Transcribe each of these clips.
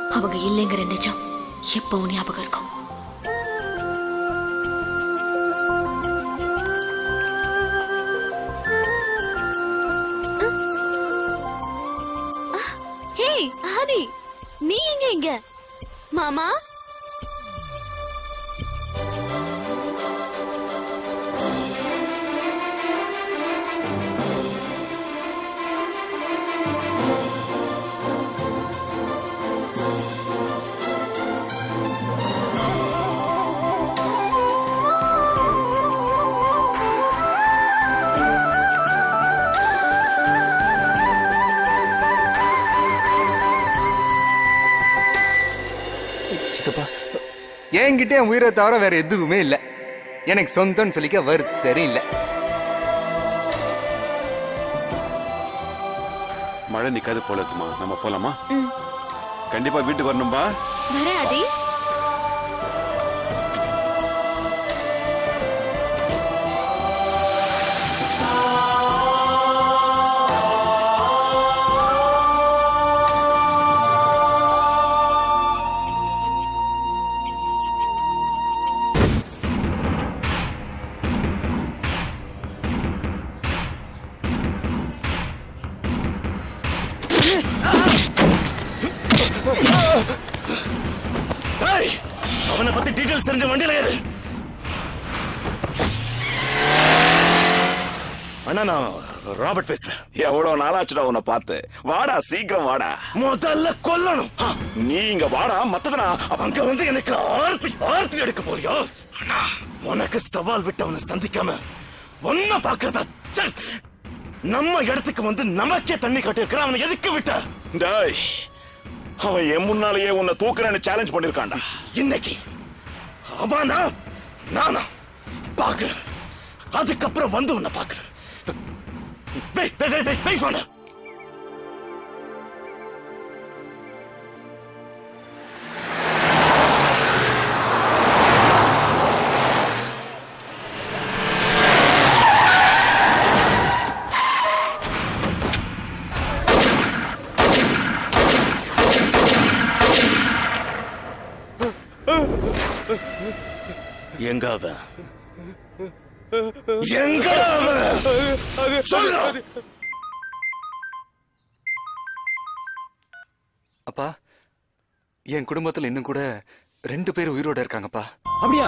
அவங்க இல்லைங்கிற நிஜம் எப்பவும் ஞாபகம் இருக்கும் ஹே ஆதி நீ எங்க இங்க மாமா சித்தப்பா என்கிட்ட என் உயிரை தவிர வேற எதுவுமே இல்லை எனக்கு சொந்தம்னு சொல்லிக்க வருத்தரும் இல்லை மழை நிக்காது போல இருக்குமா நம்ம போலாமா கண்டிப்பா வீட்டுக்கு வரணும்பா வரேன் ஆதி ஏய், அவனை பத்தி டீடைல்ஸ் தெரிஞ்ச வண்டியில ஏறு அண்ணா நான் ராபர்ட் பேசுறேன் எவ்வளவு நாளாச்சுடா உன்னை பார்த்து வாடா சீக்கிரம் வாடா முதல்ல கொல்லணும் ஆ, நீ இங்க வாடா மத்ததுனா அங்க வந்து எனக்கு ஆர்த்தி ஆர்த்தி எடுக்க போறியா அண்ணா, உனக்கு சவால் விட்டவனை சந்திக்காம ஒன்ன பாக்குறதா ச்சே. நம்ம இடத்துக்கு வந்து நமக்கே தண்ணி கட்டிருக்கிற அவனை எதுக்கு விட்ட டேய் அவன் என் முன்னாலேயே உன்னை தூக்குறேன்னு சேலஞ்ச் பண்ணிருக்கான்டா இன்னைக்கு அவனா நானா பாக்குறேன் அதுக்கப்புறம் வந்து உன்னை பாக்குறேன் வெயிட் வெயிட் வெயிட் வெயிட் பண்ண எங்க அவன் எங்க அவன் சொல்றா அப்பா என் குடும்பத்துல இன்னும் கூட ரெண்டு பேர் உயிரோட இருக்காங்கப்பா அப்படியா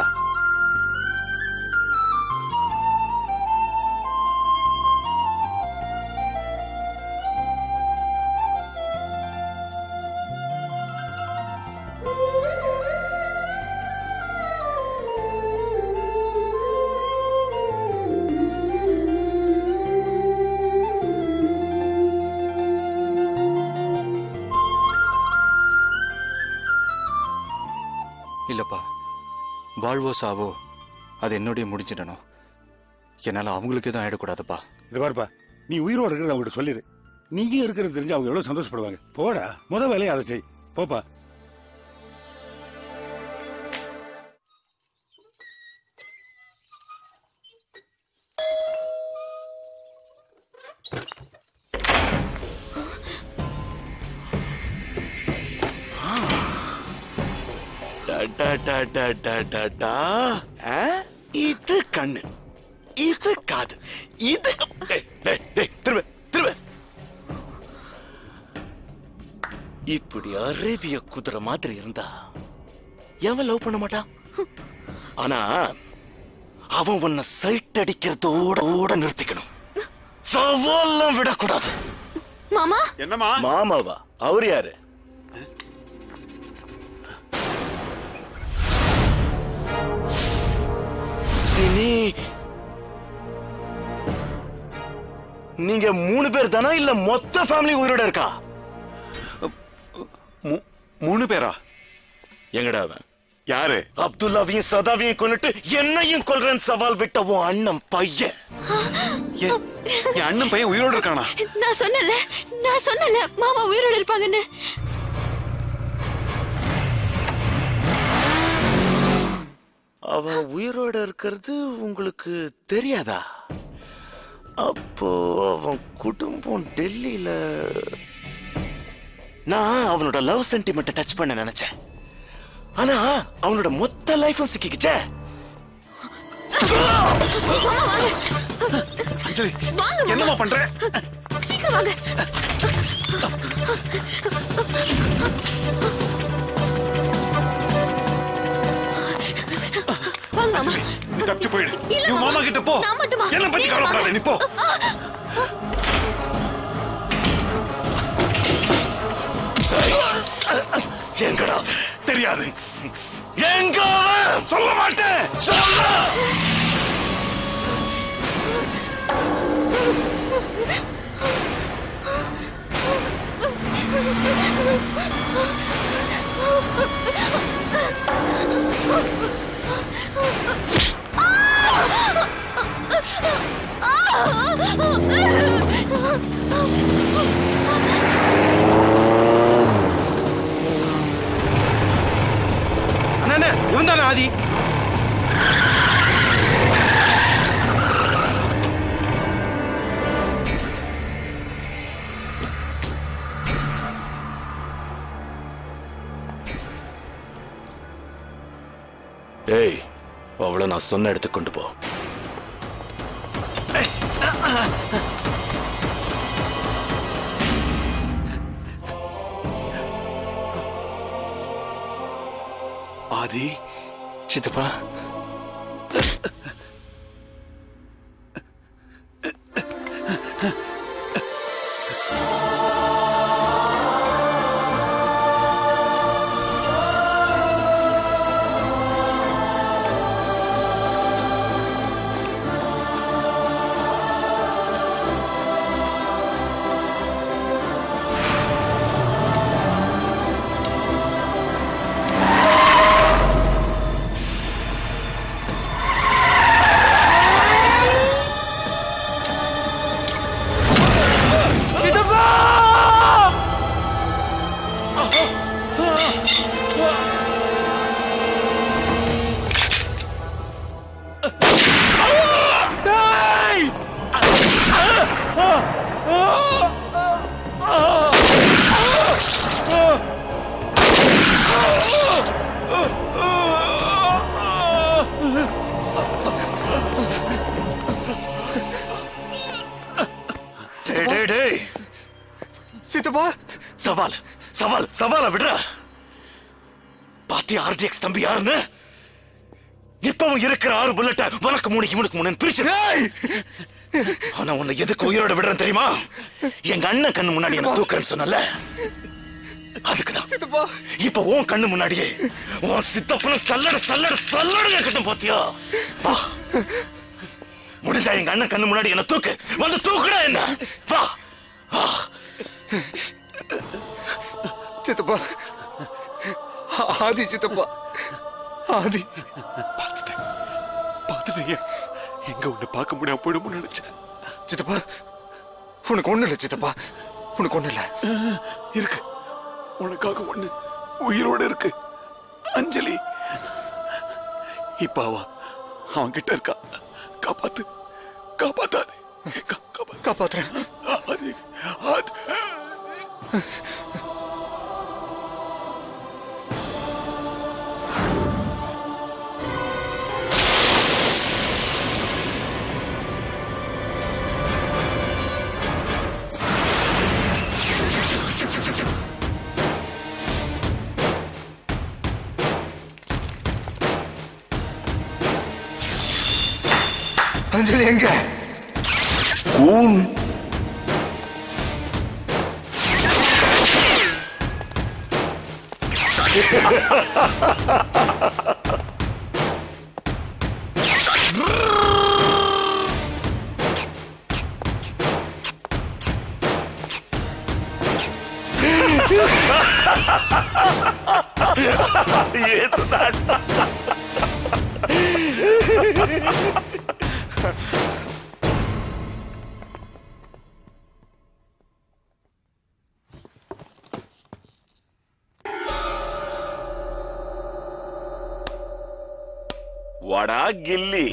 இல்லப்பா வாழ்வோ சாவோ அது என்னுடைய முடிஞ்சிடணும் என்னால அவங்களுக்கு எதுவும் ஆயிடக்கூடாதுப்பா இது பாருப்பா நீ உயிரோட இருக்கிறத அவங்ககிட்ட சொல்லிடு நீங்க இருக்கிறது தெரிஞ்சு அவங்க எவ்வளவு சந்தோஷப்படுவாங்க போடா முத வேலையை அதை செய் போப்பா டா, டா, டா, டா, டா, டா, டா. ஆ? இது கண்ணு இது காது இது டேய், டேய், டேய், திரும்ப திரும்ப இப்படி அரேபிய குதிரை மாதிரி இருந்தா எவன் லவ் பண்ண மாட்டான் ஆனா அவன் உன்னை சைட் அடிக்கிறதோட ஓட நிறுத்திக்கணும் சவால்லாம் விடக்கூடாது மாமா என்னம்மா மாமாவா அவர் யாரு நீ நீங்க மூணு பேர் தானா இல்ல மொத்த ஃபேமிலி உயிரோட இருக்கா மூ- மூணு பேரா எங்கடா அவன் யாரு அப்துல்லாவையும் சதாவையும் கொன்னுட்டு என்னையும் கொல்றேன் சவால் விட்ட உன் அண்ணன் பையன் என் என் அண்ணன் பையன் உயிரோட இருக்கானா நான் சொன்னல நான் சொன்னல மாமா உயிரோட இருப்பாங்கன்னு அவன் உயிரோட இருக்கிறது உங்களுக்கு தெரியாதா அப்போ அவன் குடும்பம் டெல்லியில நான் அவனோட லவ் சென்டிமெண்ட்டை டச் பண்ண நினைச்சேன் ஆனா அவனோட மொத்த லைஃபும் சிக்கிக்கிச்சே அஞ்சலி வாங்க என்னம்மா பண்ற சீக்கிரம் வாங்க வாங்க மாமா நீ தப்பிச்சு போயிடு இல்ல, நீ மாமா. மாமா கிட்ட போ நான் மட்டுமா? என்ன பத்தி நீங்க கவலைப்படாத வாங்க. நீ போ எங்கடா அவன்? தெரியாது எங்க அவன்? சொல்ல மாட்டேன் சொல்ல அண்ணா இவன் தானே ஆதி ஏய் அவளை நான் சொன்ன இடத்துக்கு கொண்டு போ ஆதி சித்தப்பா டேய் டேய் டேய் சித்தப்பா சவால் சவால் சவால விடுற பாத்தியா ஆர்டிஎக்ஸ் தம்பி யாருன்னு இப்பவும் இருக்கிற ஆறு புல்லட்ட உனக்கு மூணு இவனுக்கு மூணு பிரிச்சு ஆனா உன்னை எதுக்கு உயிரோட விடுறேன் தெரியுமா எங்க அண்ணன் கண்ணு முன்னாடி என்ன தூக்குறேன்னு சொன்னல அதுக்குதான் சித்தப்பா இப்ப உன் கண்ணு முன்னாடியே உன் சித்தப்பன சல்லட சல்லட சல்லட கட்டும் பாத்தியா வா முடிஞ்சா எங்க அண்ணன் கண்ணு முன்னாடி என்ன தூக்கு வந்து தூக்குடா என்ன வா வா சித்தப்பா ஆதி சித்தப்பா ஆதி பார்த்துட்டேன் பார்த்துட்டேன் எங்க உன்னை பார்க்க முடியாம போயிடும்னு நினைச்சேன் சித்தப்பா உனக்கு ஒண்ணு இல்ல சித்தப்பா உனக்கு ஒண்ணு இல்ல இருக்கு உனக்காக ஒண்ணு உயிரோட இருக்கு அஞ்சலி இப்ப அவ அவன் கிட்ட இருக்கா காப்பாத்து காப்பாத்தாது கா- காப்பா- காப்பாத்துறேன் அது அது அஞ்சலி எங்க கூன் ஏத்துதான் வாடா கில்லி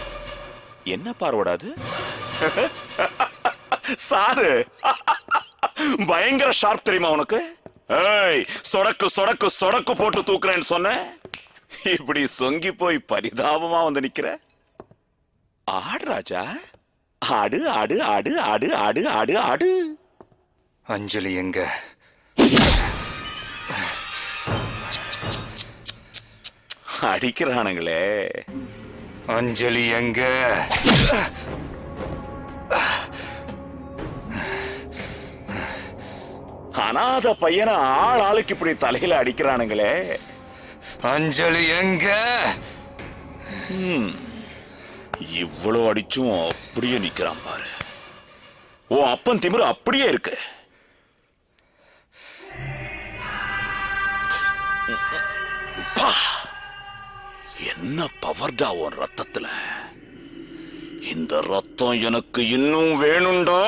என்ன பார்வடா அது சாரு பயங்கர ஷார்ப் தெரியுமா உனக்கு ஏய் சொடக்கு சொடக்கு சொடக்கு போட்டு தூக்குறேன்னு சொன்ன இப்படி சொங்கி போய் பரிதாபமா வந்து நிக்கிற ஆடு ராஜா ஆடு ஆடு ஆடு ஆடு ஆடு ஆடு ஆடு அஞ்சலி எங்க அடிக்கிறானுங்களே அஞ்சலி எங்க அனாத பையனை ஆள் ஆளுக்கு இப்படி தலையில அடிக்கிறானுங்களே அஞ்சலி எங்க இவ்வளவு அடிச்சும் அப்படியே நிக்கிறான் பாரு ஓ அப்பன் திமிரு அப்படியே இருக்கு பா! என்ன பவர்டா உன் ரத்தத்துல இந்த ரத்தம் எனக்கு இன்னும் வேணும்டா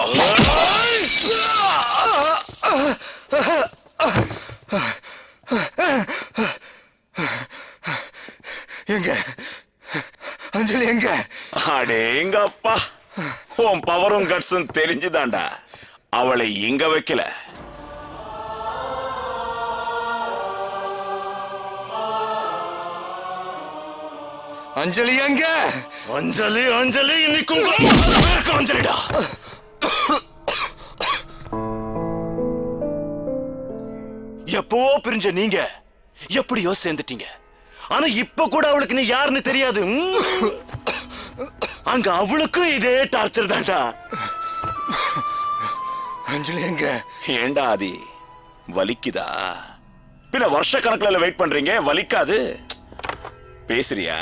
எங்க அஞ்சலி எங்க அடேங்கப்பா உன் பவரும் கட்ஸும் தெரிஞ்சுதான்டா அவளை இங்க வைக்கல அஞ்சலி எங்க அஞ்சலி அஞ்சலி இன்னைக்கு உங்க அம்மா பேருக்கு அஞ்சலிடா எப்பவோ பிரிஞ்ச நீங்க எப்படியோ சேர்ந்துட்டீங்க ஆனா இப்ப கூட அவளுக்கு நீ யாருன்னு தெரியாது ம்? அங்க அவளுக்கும் இதே டார்ச்சர் தான்டா அஞ்சலி எங்க ஏண்டா ஆதி வலிக்குதா பின்ன வருஷ கணக்குல வெயிட் பண்றீங்க வலிக்காது பேசுறியா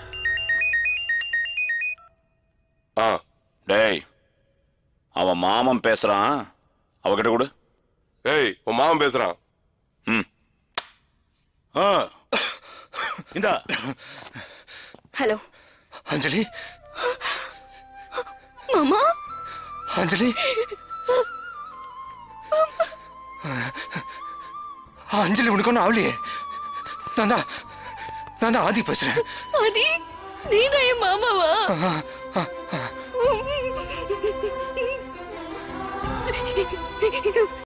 ஆ டேய் அவன் மாமன் பேசுறான் அவகிட்ட கொடு ஏய் உன் மாமன் பேசுறான் ம் ஆ. இந்தா ஹலோ அஞ்சலி மாமா அஞ்சலி அஞ்சலி உனக்கு ஒன்றும் ஆகலையே நான் தான் நான் தான் ஆதி பேசுறேன் ஆதி நீதான் என் மாமாவா